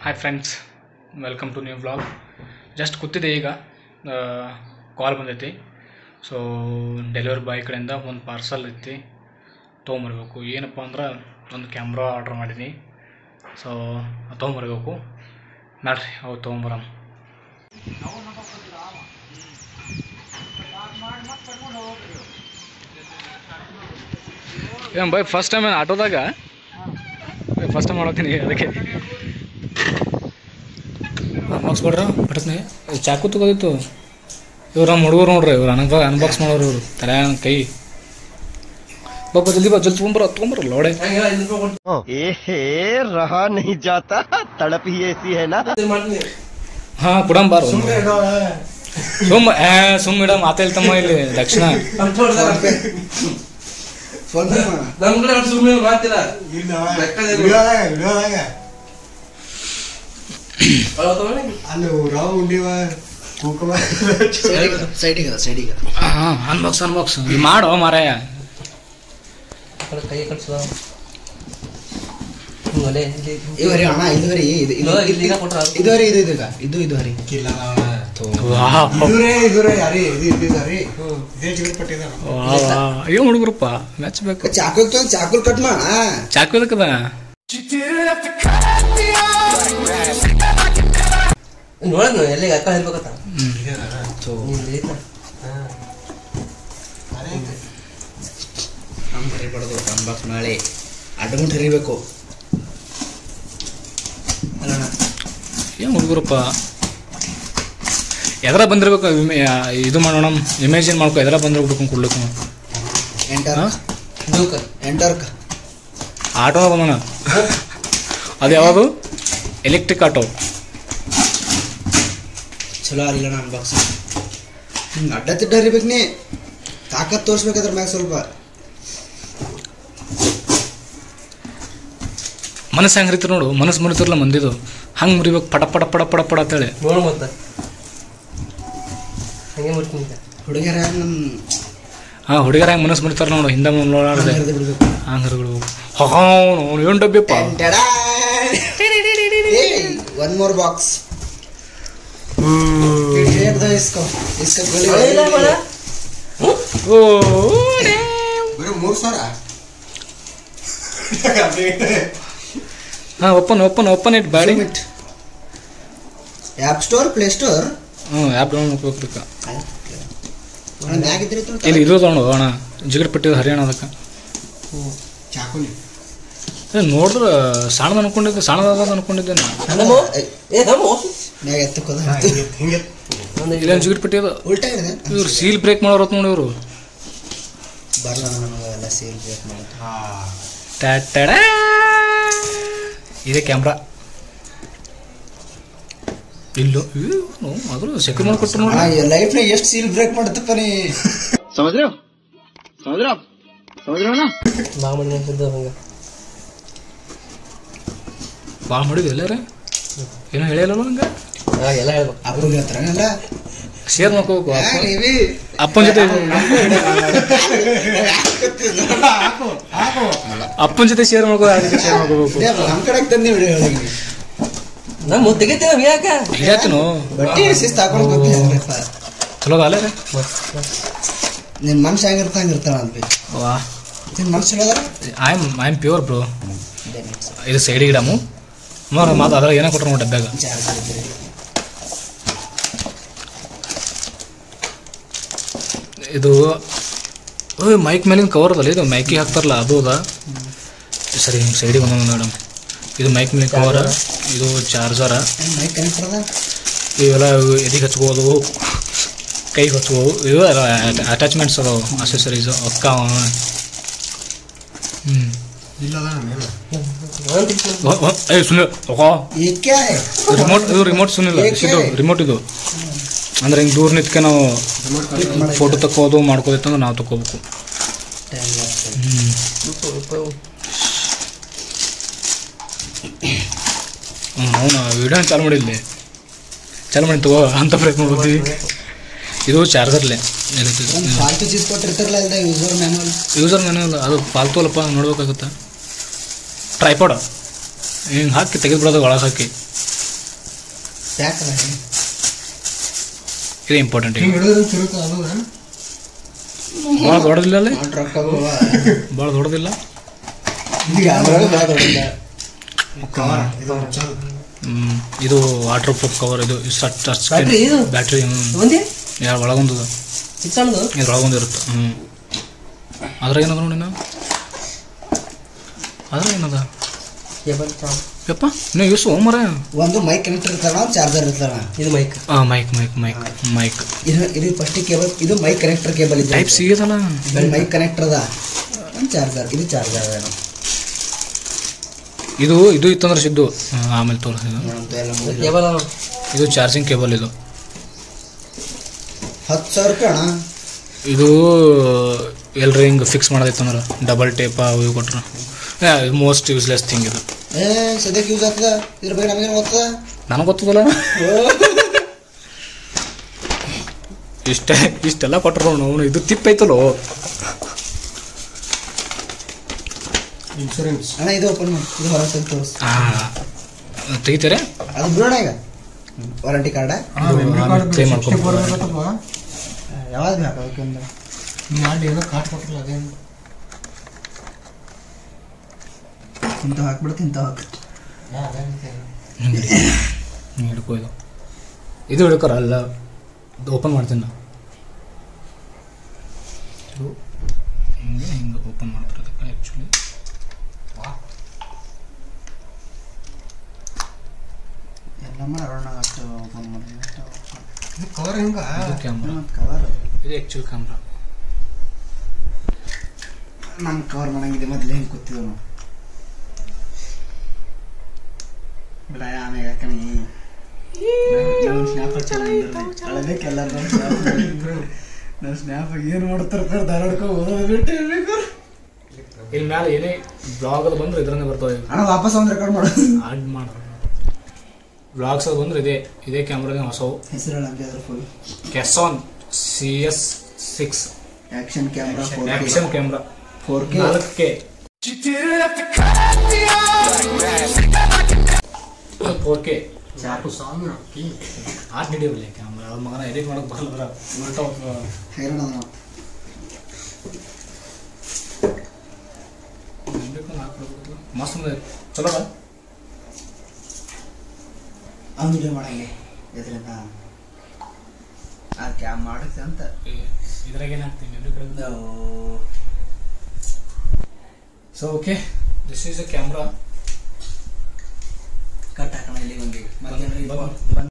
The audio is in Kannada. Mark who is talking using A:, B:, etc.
A: Hi friends welcome to new vlog just ಕೂತಿದ್ದೆ ಈಗ ಕಾಲ್ ಬಂದೈತಿ ಸೊ ಡೆಲಿವರಿ ಬಾಯ್ ಕಡೆಯಿಂದ ಒಂದು ಪಾರ್ಸಲ್ ಐತಿ ತೊಗೊಂಬರ್ಬೇಕು ಏನಪ್ಪ ಅಂದ್ರೆ ಒಂದು ಕ್ಯಾಮ್ರಾ ಆರ್ಡ್ರ್ ಮಾಡೀನಿ ಸೊ ತೊಗೊಂಬರ್ಬೇಕು ನೋಡ್ರಿ ಅವು ತೊಗೊಂಬರಂ ಏನು ಬೈ ಫಸ್ಟ್ ಟೈಮ್ ಆಟೋದಾಗ ಫಸ್ಟ್ ಟೈಮ್ ಮಾಡತ್ತೀನಿ ಅದಕ್ಕೆ ಅನ್ಬಾಕ್ಸ್ ಕೊಡ್ರ ಪಟತ್ನೆ ಚಾಕು ತಗೋದಿತ್ತು ಇವ್ರು ನಮ್ಮ ಹುಡುಗರು ನೋಡ್ರಿ ಇವ್ರು ಅನ್ಬಾ ಅನ್ಬಾಕ್ಸ್ ಮಾಡೋರು ಇವರು ತಲೆ ಕೈ ಬಾಬಾ ಜಲ್ದಿ ಬಾ ಜಲ್ದಿ ತೊಗೊಂಬರ ತೊಗೊಂಬರ ಲೋಡೆ
B: एहे रहा नहीं जाता तड़प ही ऐसी है ना
A: ಹಾಂ ಕುಡಂ ಬಾರು ಸುಮ್ಮ ಏ ಸುಮ್ಮ ಇಡ ಮಾತಾಡ್ತಮ್ಮ ಇಲ್ಲಿ ದಕ್ಷಿಣ
C: ನಮ್ ಕಡೆ ಅವ್ರು ಸುಮ್ನೆ ಮಾತಿಲ್ಲ ಅವ್ರು ತಗೊಳ್ಳಿ.
D: ಸೈಡಿಗೆ ಸೈಡಿಗೆ
A: ಹಾಂ ಅನ್ಬಾಕ್ಸ್ ಅನ್ಬಾಕ್ಸ್ ಮಾಡೋ ಮಾರಾಯ
C: ಆ ಕಡೆ ಕೈ ಕಟ್ಸುವ ಹ್ಮ್, ಅಲ್ಲೇ ಇಲ್ಲಿ-
D: ಇವರಿ ಅಣ್ಣ ಇದುವರಿ ಇದು ಇದು
C: ಇದು ಇಲ್ಲಿ ಈಗ ಕೊಟ್ರ
D: ಇದುವರಿ ಇದು ಇದು ಇದು ಇದು ಹರಿ
A: ಏನು ಹುಡುಗರಪ್ಪ ಮೆಚ್ಚಬೇಕು
D: ಚಾಕು ಚಾಕುಲ್ ಕಟ್ ಮಾಡ
A: ಚಾಕು ಎದಕ್ಕದ
C: ನೋಡೋದು ಎಲ್ಲಿ ಅಕ್ಕ ಹೇಳ್ಬೇಕತ್ತ
A: ಹ್ಮ್
C: ಇಲ್ಲಿ ಐತ.
D: ನಮ್ ಹರಿಬಾರ್ದು ಅನ್ಬಾಕ್ಸ್ ನಾಳೆ ಅಡ್ಗೊಂಡು ಹರಿಬೇಕು ಅಲ್ಲಣ್ಣ
A: ಏನು ಹುಡುಗರಪ್ಪ ಎದರ ಬಂದಿರ್ಬೇಕು ಇಮೆ- ಇದು ಮಾಡೋಣ ಇಮೇಜಿನ್ ಮಾಡ್ಕೊ ಎದರ ಬಂದಿರ್ಬೇಕು ಕೊಡ್ಲಿಕ್ಕೆ
D: ಎಂಟರ್
A: ಹಾ?
C: ಜೋಕರ್.
D: ಎಂಟರ್
A: ಆಟೋ ಬಂದಣ ಅದು ಯಾವುದು ಎಲೆಕ್ಟ್ರಿಕ್ ಆಟೋ
D: ಚಲೋ ಆಗಿಲ್ಲಣ್ಣ ಅನ್ಬಾಕ್ಸ್ ಹಿಂಗೆ ಅಡ್ಡ ತಿಡ್ಡ ಹರಿಬೇಕು ನೀ ತಾಕತ್ ತೋರ್ಸ್ಬೇಕಾದ್ರ ಮ್ಯಾಗ ಸ್ವಲ್ಪ
A: ಮನಸ್ಸು ಹೆಂಗೆ ಹರಿತಿರ್ ನೋಡು ಮನಸ್ಸು ಮುರಿತಿರ್ಲ ಮಂದಿದು ಹಂಗೆ ಮುರಿಬೇಕು ಪಟ ಪಟ ಪಟ ಪಟ ಪಟ ಅಂತೇಳಿ
C: ನೋಡು ಮತ್ತ ಹಂಗೆ ಮುಟ್ತೀನಿ ಈಗ.
D: ಹುಡುಗರ ನಮ್ಮ
A: ಹಾಂ ಹುಡುಗರ ಹೆಂಗೆ ಮನಸ್ಸು ಮುರಿತಾರ ನೋಡು ಹಿಂದೆ ನೋಡಾರ್ದೆ
D: ಹರಿದು ಬಿಡ್ಬೇಕು
A: ಹಂಗೆ ಹರಿಗಳು ಹಾಂ ಏನು ಡಬ್ಬಿಯಪ್ಪ
D: ಒನ್ ಮೋರ್ ಬಾಕ್ಸ್ इसको इसका गोली
C: ಮಳೆ ಇಲ್ಲ ಮಳೆ?
A: ಓ
D: ಮೂರ್ ಸಾವಿರ
A: ಹಾಂ open open open it body
D: app store play store
A: ಹ್ಞೂ ಆ್ಯಪ್ ಡೌನ್ ಮಾಡ್ಕೋಬೇಕು
D: ಮ್ಯಾಗ ಇದ್ರಿ
A: ಇಲ್ಲಿ ಇದು ತಗೊಂಡು ಅಣ್ಣ ಜಿಗಟ್ ಪಟ್ಟಿದ್ದು ಹರಿಯಾಣ ಅದಕ್ಕೆ
D: ಚಾಕುಲಿ
A: ಏ ನೋಡಿದ್ರೆ ಸಣ್ಣದು ಅನ್ಕೊಂಡಿದ್ದೆ ಸಣ್ಣದಾದ ಅನ್ಕೊಂಡಿದ್ದೆ ನಾನು
C: ನಮ್ಮು? ಏ ನಮ್ಮು?
D: ಮ್ಯಾಗ ಎತ್ತಕ್ಕೋದ
C: ಒಂದು
A: ಇಲ್ಲೊಂದು ಜಿಗಟ್ ಪಟ್ಟಿ ಅದು
D: ಉಲ್ಟಾ ಇದೆ
A: ಇವ್ರು ಸೀಲ್ ಬ್ರೇಕ್ ಮಾಡೋರು ನೋಡಿ ಇವರು
D: ಬರಲ್ಲ ನನಗೆಲ್ಲ ಸೇಲ್ ಬ್ರೇಕ್ ಮಾಡೋದು
A: ಟ್ಯಾಟಡ ಇದೆ ಕ್ಯಾಮ್ರಾ ಇಲ್ಲೋ ಏನು ಅದ್ರ ಸೆಕ್ಯೂರ್ ಮಾಡ್ಕೊಟ್ರು ನೋಡಿ
D: ಲೈಫ್ನಾಗ ಎಷ್ಟು ಸೀಲ್ ಬ್ರೇಕ್ ಮಾಡುತ್ತಪ್ಪ ನೀ
B: समझ रहे हो समझ रहे हो आप समझ रहे हो ना
C: ಮಾಮೂಲಿ ನೆನ್ಪಿದ್ದು ಹಂಗ
A: ಭಾಳ ಮಾಡಿದ್ವಿ ಎಲ್ಲಾರ ಏನೋ ಹೇಳಿಲ್ಲ ನಂಗೆ
C: ಆ, ಎಲ್ಲ ಹೇಳ್ಬೇಕು
D: ಅಪ್ಪಗೆ ಹತ್ರ ಅಲ್ಲ
A: ಶೇರ್ ಮಾಡ್ಕೋಬೇಕು ಅಪ್ಪನ ಜೊತೆ ಅಪ್ಪನ ಜೊತೆ ಶೇರ್ ಮಾಡ್ಕೋ ಅದಕ್ಕೆ ಶೇರ್ ಮಾಡ್ಕೋಬೇಕು
D: ನಮ್ ಕಡೆ ತಂದಿ ವಿಡಿಯೋ ಹೇಳಿ
C: ನಮ್ಮ ತೆಗಿತೇವ ಯಾಕ
A: ಹೇಳ್ತೀನು
D: ಬಟ್ಟಿ ಶಿಸ್ತು ಹಾಕೊಂಡು ಗೊತ್ತಿಲ್ಲಪ್ಪ
A: ಚಲೋ ಅಲ್ಲ ರೀ
D: ನಿನ್ ಮನ್ಸು ಹೆಂಗಿರ್ತ ಹಂಗಿರ್ತಾಳ ಅಂತ
A: ವಾ
D: ನಿನ್ ಮನ್ಸು ಚಲೋ ಅದಾರ
A: I am I am pure bro ಇದು ಸೈಡಿಗೆ ಇಡಮು ನೋಡ್ರಿ ಮಾತು ಅದ್ರಾಗ ಏನೋ ಕೊಟ್ರು ನೋಡಿ ಡಬ್ಬ್ಯಾಗ
D: ಚಾರ್ಜ್ ಇದ್ರಿ
A: ಇದು ಓಯ್ ಮೈಕ್ ಮೇಲಿನ ಕವರ್ ಅದಲ್ಲ ಇದು ಮೈಕಿಗೆ ಹಾಕ್ತಾರಲ್ಲ ಅದು ಅದ ಸರಿ ಹಿಂಗೆ ಸೈಡಿಗೆ ಒಂದೊಂದು ಮೇಡಮ್ ಇದು ಮೈಕ್ ಮೇಲಿನ ಕವರ ಇದು ಚಾರ್ಜರ
D: ಮೈಕ್ ಕನೆಕ್ಟ್ ಅದ
A: ಇವೆಲ್ಲ ಎದಿಗೆ ಹಚ್ಬೋದು ಕೈಗೆ ಹಚ್ಬೋದು ಇವು ಅಟ್ಯಾಚ್ಮೆಂಟ್ಸ್ ಅದಾವು ಅಸೆಸರೀಸು ಅಕ್ಕ ಹ್ಞೂ
C: ನಾನ್ ತೆಗಿತೀನಿ.
A: ಏ ಸುನಿಲ್ ಓ
D: ये क्या है
A: ರಿಮೋಟ್ ಇದು ರಿಮೋಟ್ ಸುನಿಲ್ಲ
D: ಏಕೆ?
A: ಇದು ರಿಮೋಟ್ ಇದು ಅಂದ್ರೆ ಹಿಂಗೆ ದೂರ ನಿಂತ್ಕೆ ನಾವು ಫೋಟೋ ತಕ್ಕೋದು ಮಾಡ್ಕೋದಿತ್ತಂದ್ರೆ ನಾವು ತಗೋಬೇಕು
C: ಉಪ್ಪು, ಉಪ್ಪು.
A: ಹ್ಞೂ ಅವನು ವಿಡಿಯೋ ಚಾಲು ಮಾಡಿಲ್ಲ ಚಾಲು ಮಾಡಿ ತಗೋ ಅಂತ ಪ್ರಯತ್ನ ಮಾಡ್ತೀವಿ ಇದು ಚಾರ್ಜರ್ಲೆ
D: ಒಂದು ಫಾಲ್ತು ಚೀಸ್ ಕೊಟ್ಟಿರ್ತಾರಲ್ಲ ಇಲ್ದ ಯೂಸರ್ ಮ್ಯಾನುವಲ್
A: ಯೂಸರ್ ಮ್ಯಾನುವಲ್ ಅದು ಫಾಲ್ತು ಅಲ್ಲಪ್ಪ ನೋಡ್ಬೇಕಾಗುತ್ತೆ ಟ್ರೈಪಾಡ್ ಹಿಂಗೆ ಹಾಕಿ ತೆಗೆದುಬಿಡೋದು ಒಳಗೆ ಹಾಕಿ
D: ಯಾಕಲ್ಲ
A: ಇದು ಇಂಪಾರ್ಟೆಂಟ್ ಈಗ
C: ಹಿಂಗೆ ಹಿಡಿದ್ರೆ ತಿರುತ್ತ ಅದು
A: ಭಾಳ ದೊಡ್ಡದಿಲ್ಲ ಅಲ್ಲಿ
D: ರೊಕ್ಕ
A: ಭಾಳ ದೊಡ್ಡದಿಲ್ಲ ಹ್ಮ್. ಇದು ವಾಟರ್ ಪ್ರೂಫ್ ಕವರ್ ಇದು ಟಚ್
C: Battery ಇದು?
A: ಬ್ಯಾಟ್ರಿ
C: ಒಂದೇ
A: ಯಾರು ಒಳಗೊಂದು
C: ಚಿಕ್ಕಣ್ಣದು
A: ಇದ್ರೊಳಗೊಂದು ಇರುತ್ತೆ ಹ್ಞೂ ಅದ್ರಾಗ ಏನದ ನೋಡಿ ನಾವು ಅದ್ರಾಗ ಏನದ
C: ಕೇಬಲ್ ಚಾರ್ಜ್
A: ಯಪ್ಪ ನೀವು ಯೂಸ್ ಮರ
D: ಒಂದು ಮೈಕ್ ಕನೆಕ್ಟರ್ ಇರ್ತಾರ ಚಾರ್ಜರ್ ಇರ್ತಾರ
C: ಇದು ಮೈಕ್
A: ಹಾಂ ಮೈಕ್ ಮೈಕ್ ಮೈಕ್ ಮೈಕ್
D: ಇದು ಇದು ಫಸ್ಟ್ ಕೇಬಲ್ ಇದು ಮೈಕ್ ಕನೆಕ್ಟರ್ ಕೇಬಲ್ ಇದೆ
A: ಟೈಪ್ ಸಿಗದಲ್ಲ
D: ಇದು ಮೈಕ್ ಕನೆಕ್ಟರ್ ಅದ ಒಂದು ಚಾರ್ಜರ್ ಇದು ಚಾರ್ಜರ್ ಅದ
A: ಇದು ಇದು ಇತ್ತಂದ್ರೆ ಸಿದ್ದು ಹ್ಮ್, ಆಮೇಲೆ ತೋರಿಸಿದ್ದು
D: ಎಲ್ಲ ಮುಗಿದು.
C: ಕೇಬಲ್
A: ಇದು ಚಾರ್ಜಿಂಗ್ ಕೇಬಲ್ ಇದು
D: ಹತ್ತು ಸಾವಿರ ರೂಪಾಯಿ ಅಣ್ಣ
A: ಇದು ಎಲ್ರಿ ಹಿಂಗೆ ಫಿಕ್ಸ್ ಮಾಡೋದೈತಂದ್ರೆ ಡಬಲ್ ಟೇಪ ಅವು ಇವು ಕೊಟ್ರು ಮೋಸ್ಟ್ ಯೂಸ್ಲೆಸ್ ಥಿಂಗ್ ಇದು
D: ಏ ಸದ್ಯಕ್ಕೆ ಯೂಸ್ ಆಗ್ತದ ಇದ್ರ ಬಗ್ಗೆ ನಮಗೇನು ಗೊತ್ತದ
A: ನನಗೆ ಗೊತ್ತದಲ್ಲ ಇಷ್ಟೇ ಇಷ್ಟೆಲ್ಲ ಕೊಟ್ಟರು ಅವನು ಇದು ತಿಪ್ಪೈತಲ್ಲೋ
C: ಇನ್ಶೂರೆನ್ಸ್
D: ಅಣ್ಣ ಇದು ಓಪನ್ ಮಾಡಿ ಇದು ಹೊರಗೆ ತೆಗ್ದು ತೋರಿಸ್
A: ಹಾಂ ತೆಗಿತಾರೆ
D: ಅದು ಬಿಡೋಣ ಈಗ ವಾರಂಟಿ ಕಾರ್ಡ
A: ಕ್ಲೇಮ್ ಮಾಡ್ಕೊಂಡು
D: ಯಾವಾಗ ಬೇಕು ಅದಕ್ಕೊಂದು
C: ಮಾಡಿ ಏನೋ ಕಾಟ್ ಕೊಟ್ಟಿಲ್ಲ ಅದೇನು
D: ಇಂಥ ಹಾಕ್ಬಿಡ್ತು ಇಂಥ ಹಾಕ್
A: ಹಿಂಗೆ ಹಿಡ್ಕೊ ಇದು ಇದು ಹಿಡ್ಕೊರ ಅಲ್ಲ ಓಪನ್ ಮಾಡ್ತೀನಿ ನಾ ಇದು ಹಿಂಗೆ ಹಿಂಗೆ ಓಪನ್ ಮಾಡ್ತಾರೆ ಅದಕ್ಕೆ ಆ್ಯಕ್ಚುಲಿ
D: ಎಲ್ಲ ಮಾಡೋಣ ಅಷ್ಟು ಓಪನ್ ಮಾಡಿ
C: ಕವರ್ ಹಿಂಗ
A: ಇದು ಕ್ಯಾಮ್ರಾ
D: ಕವರ್
A: ಇದು ಆ್ಯಕ್ಚುಲ್ ಕ್ಯಾಮ್ರಾ
D: ನಾನು ಕವರ್ ಮಾಡಂಗಿದೆ ಮೊದಲು ಹೆಂಗೆ ಕೂತಿದ್ವು ನಾವು ಬಿಡ ಆಮೇಲೆ ಯಾಕಣಿ ನಾವು ಸ್ನ್ಯಾಪ್ ಅಳಬೇಕು ಎಲ್ಲರೂ ನಾವು ಸ್ನ್ಯಾಪ್ ಏನು ಮಾಡ್ತಾರೆ ಧಾರವಾಡಕ್ಕೆ ಓದೋದು ಬಿಟ್ಟು ಇರ್ಬೇಕು
A: ಇಲ್ಲಿ ಮ್ಯಾಲೆ ಏನೇ ಬ್ಲಾಗ್ ಅದು ಬಂದ್ರೆ ಇದ್ರನ್ನೇ ಬರ್ತಾವೆ
D: ಅಣ್ಣ ವಾಪಸ್ ಒಂದು ರೆಕಾರ್ಡ್ ಮಾಡು
A: ಆಡ್ ಮಾಡ ಬ್ಲಾಗ್ಸ್ ಅದು ಬಂದ್ರೆ ಇದೆ ಇದೇ ಕ್ಯಾಮ್ರಾನೇ ಹೊಸವು
D: ಹೆಸರು ಹಂಗೆ ಅದ್ರ ಫುಲ್
A: ಕೆಸಾನ್ C S six
D: action camera four K
A: action camera
D: four K
A: ನಾಲ್ಕು ಕೆ ಫೋರ್ ಕೆ ಆಟ್ ಹಿಡಿಯಲ್ಲ ಕ್ಯಾಮ್ರಾ ಅವ್ರ ಮಗನ ಎಡಿಟ್ ಮಾಡಕ್ ಬರಲ್ಲ ಉಲ್ಟಾ ಹೋಗ್ತದ.
D: ಹೈರಾಣ ಅದ ನಾವು.
A: ಬೇಕು ನಾಲ್ಕು ಬಿಡ್ಬೋದು. ಮಸ್ತ್ ಇದೆ. ಚಲೋ ಅದ?
D: ಅವ್ನು ವಿಡಿಯೋ ಮಾಡಂಗೆ ಇದರಿಂದ ಆ ಕ್ಯಾಮ್ ಮಾಡುತ್ತೆ ಅಂತ
A: ಏ, ಇದ್ರಾಗ ಏನು ಹಾಕ್ತೀನಿ so okay this is a camera
D: cut ಹಾಕೋಣ ಇಲ್ಲಿ ಒಂದು
A: ಬಂದ್- ಬಂದ್-